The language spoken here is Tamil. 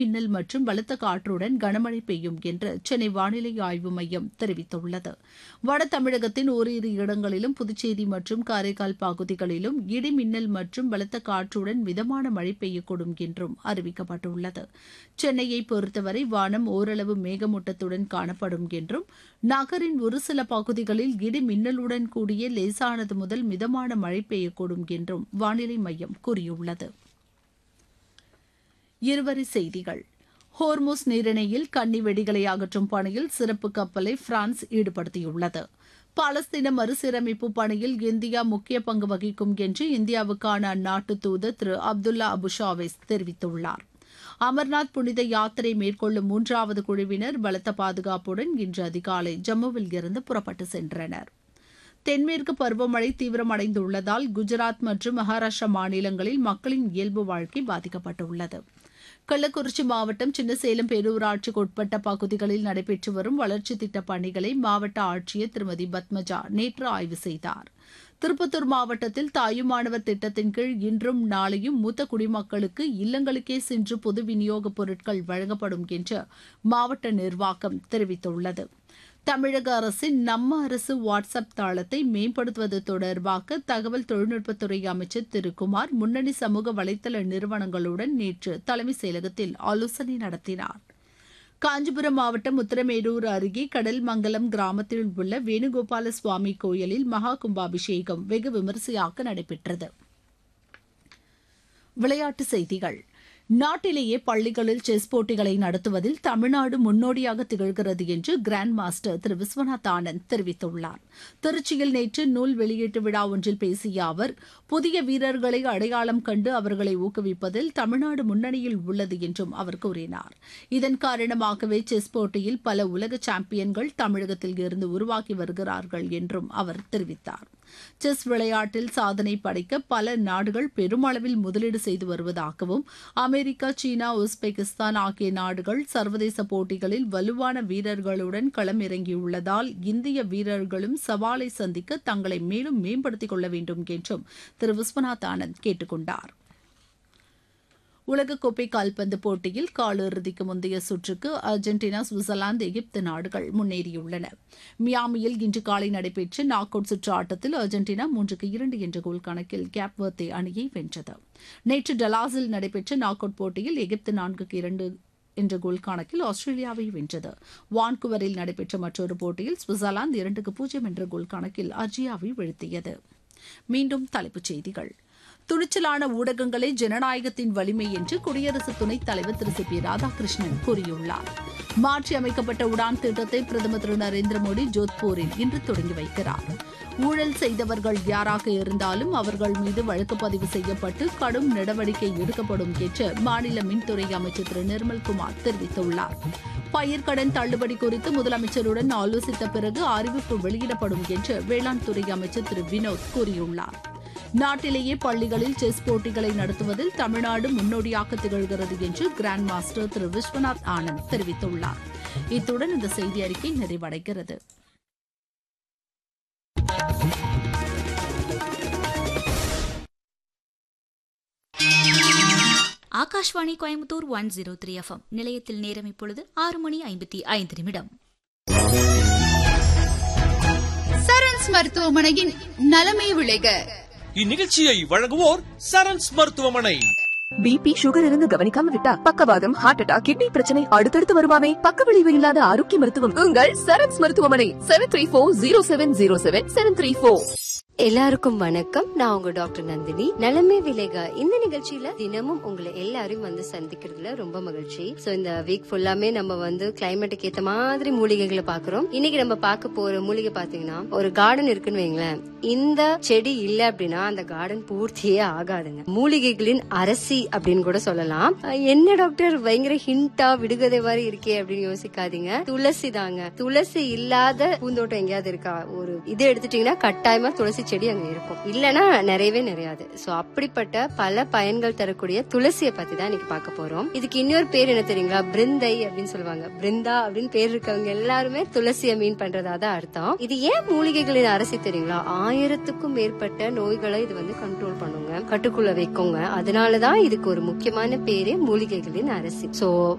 மின்னல் மற்றும் பலத்த காற்றுடன் கனமழை பெய்யும் என்று சென்னை வானிலை ஆய்வு மையம் தெரிவித்துள்ளது வட தமிழகத்தின் ஓரிரு இடங்களிலும் புதுச்சேரி மற்றும் காரைக்கால் பகுதிகளிலும் இடி மின்னல் மற்றும் பலத்த காற்றுடன் மிதமான மழை பெய்யக்கூடும் என்றும் அறிவிக்கப்பட்டுள்ளது சென்னையை பொறுத்தவரை வானம் ஓரளவு மேகமூட்டத்துடன் காணப்படும் என்றும் நகரின் ஒரு சில பகுதிகளில் இடி மின்னலுடன் கூடிய லேசானது முதல் மிதமான மழை பெய்யக்கூடும் என்றும் வானிலை மையம் கூறியுள்ளது இருவரி செய்திகள் ஹோர்மோஸ் நீரிணையில் கன்னி வெடிகளை அகற்றும் பணியில் சிறப்பு கப்பலை பிரான்ஸ் ஈடுபடுத்தியுள்ளது பாலஸ்தீன மறுசீரமைப்பு பணியில் இந்தியா முக்கிய பங்கு வகிக்கும் என்று இந்தியாவுக்கான அந்நாட்டு தூதர் திரு அப்துல்லா அபுஷாவேஸ் தெரிவித்துள்ளார் அமர்நாத் புனித யாத்திரை மேற்கொள்ளும் மூன்றாவது குழுவினர் பலத்த பாதுகாப்புடன் இன்று அதிகாலை ஜம்முவில் இருந்து புறப்பட்டு சென்றனர் தென்மேற்கு பருவமழை தீவிரமடைந்துள்ளதால் குஜராத் மற்றும் மகாராஷ்டிரா மாநிலங்களில் மக்களின் இயல்பு வாழ்க்கை பாதிக்கப்பட்டுள்ளது கள்ளக்குறிச்சி மாவட்டம் சின்னசேலம் பேரூராட்சிக்கு உட்பட்ட பகுதிகளில் நடைபெற்று வரும் வளர்ச்சித் திட்டப் பணிகளை மாவட்ட ஆட்சியர் திருமதி பத்மஜா நேற்று ஆய்வு செய்தார் திருப்பத்தூர் மாவட்டத்தில் தாயுமானவர் திட்டத்தின் கீழ் இன்றும் நாளையும் மூத்த குடிமக்களுக்கு இல்லங்களுக்கே சென்று பொது விநியோகப் பொருட்கள் வழங்கப்படும் என்று மாவட்ட நிர்வாகம் தெரிவித்துள்ளது தமிழக அரசின் நம்ம அரசு வாட்ஸ்அப் தளத்தை மேம்படுத்துவது தொடர்பாக தகவல் தொழில்நுட்பத்துறை அமைச்சர் திரு குமார் முன்னணி சமூக வலைதள நிறுவனங்களுடன் நேற்று தலைமைச் செயலகத்தில் ஆலோசனை நடத்தினார் காஞ்சிபுரம் மாவட்டம் உத்தரமேரூர் அருகே கடல்மங்கலம் கிராமத்தில் உள்ள வேணுகோபால சுவாமி கோயிலில் மகா கும்பாபிஷேகம் வெகு விமரிசையாக நடைபெற்றது விளையாட்டுச் செய்திகள் நாட்டிலேயே பள்ளிகளில் செஸ் போட்டிகளை நடத்துவதில் தமிழ்நாடு முன்னோடியாக திகழ்கிறது என்று கிராண்ட் மாஸ்டர் திரு விஸ்வநாத் ஆனந்த் தெரிவித்துள்ளார் திருச்சியில் நேற்று நூல் வெளியீட்டு விழா ஒன்றில் பேசிய அவர் புதிய வீரர்களை அடையாளம் கண்டு அவர்களை ஊக்குவிப்பதில் தமிழ்நாடு முன்னணியில் உள்ளது என்றும் அவர் கூறினார் இதன் காரணமாகவே செஸ் போட்டியில் பல உலக சாம்பியன்கள் தமிழகத்தில் இருந்து உருவாகி வருகிறார்கள் என்றும் அவர் தெரிவித்தார் செஸ் விளையாட்டில் சாதனை படைக்க பல நாடுகள் பெருமளவில் முதலீடு செய்து வருவதாகவும் அமெரிக்கா சீனா உஸ்பெகிஸ்தான் ஆகிய நாடுகள் சர்வதேச போட்டிகளில் வலுவான வீரர்களுடன் களம் இறங்கியுள்ளதால் இந்திய வீரர்களும் சவாலை சந்திக்க தங்களை மேலும் மேம்படுத்திக் கொள்ள வேண்டும் என்றும் திரு விஸ்வநாத் ஆனந்த் கேட்டுக் கொண்டார் உலகக்கோப்பை கால்பந்து போட்டியில் காலிறுதிக்கு முந்தைய சுற்றுக்கு அர்ஜென்டினா சுவிட்சர்லாந்து எகிப்து நாடுகள் முன்னேறியுள்ளன மியாமியில் இன்று காலை நடைபெற்ற நாக் அவுட் சுற்று ஆட்டத்தில் அர்ஜென்டினா மூன்றுக்கு இரண்டு என்ற கோல் கணக்கில் கேப்வர்த்தே அணியை வென்றது நேற்று டலாஸில் நடைபெற்ற நாக் அவுட் போட்டியில் எகிப்து நான்குக்கு இரண்டு என்ற கோல் கணக்கில் ஆஸ்திரேலியாவை வென்றது வான்குவரில் நடைபெற்ற மற்றொரு போட்டியில் சுவிட்சர்லாந்து இரண்டுக்கு பூஜ்ஜியம் என்ற கோல் கணக்கில் அர்ஜியாவை வீழ்த்தியது மீண்டும் தலைப்புச் செய்திகள் துணிச்சலான ஊடகங்களே ஜனநாயகத்தின் வலிமை என்று குடியரசு துணைத் தலைவர் திரு சி பி ராதாகிருஷ்ணன் கூறியுள்ளார் மாற்றி அமைக்கப்பட்ட உடான் திட்டத்தை பிரதமர் திரு நரேந்திர மோடி ஜோத்பூரில் இன்று தொடங்கி வைக்கிறார் ஊழல் செய்தவர்கள் யாராக இருந்தாலும் அவர்கள் மீது வழக்கு பதிவு செய்யப்பட்டு கடும் நடவடிக்கை எடுக்கப்படும் என்று மாநில மின்துறை அமைச்சர் திரு நிர்மல்குமார் தெரிவித்துள்ளார் பயிர்க்கடன் தள்ளுபடி குறித்து முதலமைச்சருடன் ஆலோசித்த பிறகு அறிவிப்பு வெளியிடப்படும் என்று வேளாண் துறை அமைச்சர் திரு வினோத் கூறியுள்ளார் நாட்டிலேயே பள்ளிகளில் செஸ் போட்டிகளை நடத்துவதில் தமிழ்நாடு முன்னோடியாக திகழ்கிறது என்று கிராண்ட் மாஸ்டர் திரு விஸ்வநாத் ஆனந்த் தெரிவித்துள்ளார் இத்துடன் இந்த செய்தி அறிக்கை நிறைவடைகிறது Akashvani Coimbatore one zero three FM நிலையத்தில் நேரம் இப்பொழுது ஆறு மணி ஐம்பத்தி ஐந்து நிமிடம் சரண்ஸ் மருத்துவமனையின் நலமே விளைக இந்நிகழ்ச்சியை வழங்குவோர் சரண்ஸ் மருத்துவமனை பிபி சுகர் இருந்து கவனிக்காம விட்டா பக்கவாதம் ஹார்ட் அட்டாக் கிட்னி பிரச்சனை அடுத்தடுத்து வருமாமே பக்க விளைவு இல்லாத ஆரோக்கிய மருத்துவம் உங்கள் சரண்ஸ் மருத்துவமனை seven three four zero seven zero seven seven three four எல்லாருக்கும் வணக்கம் நான் உங்க டாக்டர் நந்தினி நலமே விலேகா இந்த நிகழ்ச்சியில தினமும் உங்களை எல்லாரையும் வந்து சந்திக்கிறதுல ரொம்ப மகிழ்ச்சி சோ இந்த வீக் ஃபுல்லாமே நம்ம வந்து கிளைமேட்டுக்கு ஏத்த மாதிரி மூலிகைகளை பாக்குறோம் இன்னைக்கு நம்ம பார்க்க போற மூலிகை பாத்தீங்கன்னா ஒரு கார்டன் இருக்குன்னு வைங்களேன் இந்த செடி இல்ல அப்படின்னா அந்த கார்டன் பூர்த்தியே ஆகாதுங்க மூலிகைகளின் அரசி அப்படின்னு கூட சொல்லலாம் அஹ் என்ன டாக்டர் பயங்கர ஹிண்டா விடுகதை மாதிரி இருக்கே அப்படின்னு யோசிக்காதீங்க துளசி தாங்க துளசி இல்லாத பூந்தோட்டம் எங்கேயாவது இருக்கா ஒரு இது எடுத்துட்டீங்கன்னா கட்டாயமா துளசி துளசி செடி அங்க இருக்கும் இல்லனா நிறையவே நிறையாது சோ அப்படிப்பட்ட பல பயன்கள் தரக்கூடிய துளசியை பத்தி தான் இன்னைக்கு பார்க்க போறோம் இதுக்கு இன்னொரு பேர் என்ன தெரியுங்களா பிருந்தை அப்படின்னு சொல்லுவாங்க பிருந்தா அப்படின்னு பேர் இருக்கவங்க எல்லாருமே துளசியை மீன் பண்றதா தான் அர்த்தம் இது ஏன் மூலிகைகளின் அரசி தெரியுங்களா ஆயிரத்துக்கும் மேற்பட்ட நோய்களை இது வந்து கண்ட்ரோல் பண்ணுங்க கட்டுக்குள்ள வைக்குங்க அதனாலதான் இதுக்கு ஒரு முக்கியமான பேரே மூலிகைகளின் அரசி சோ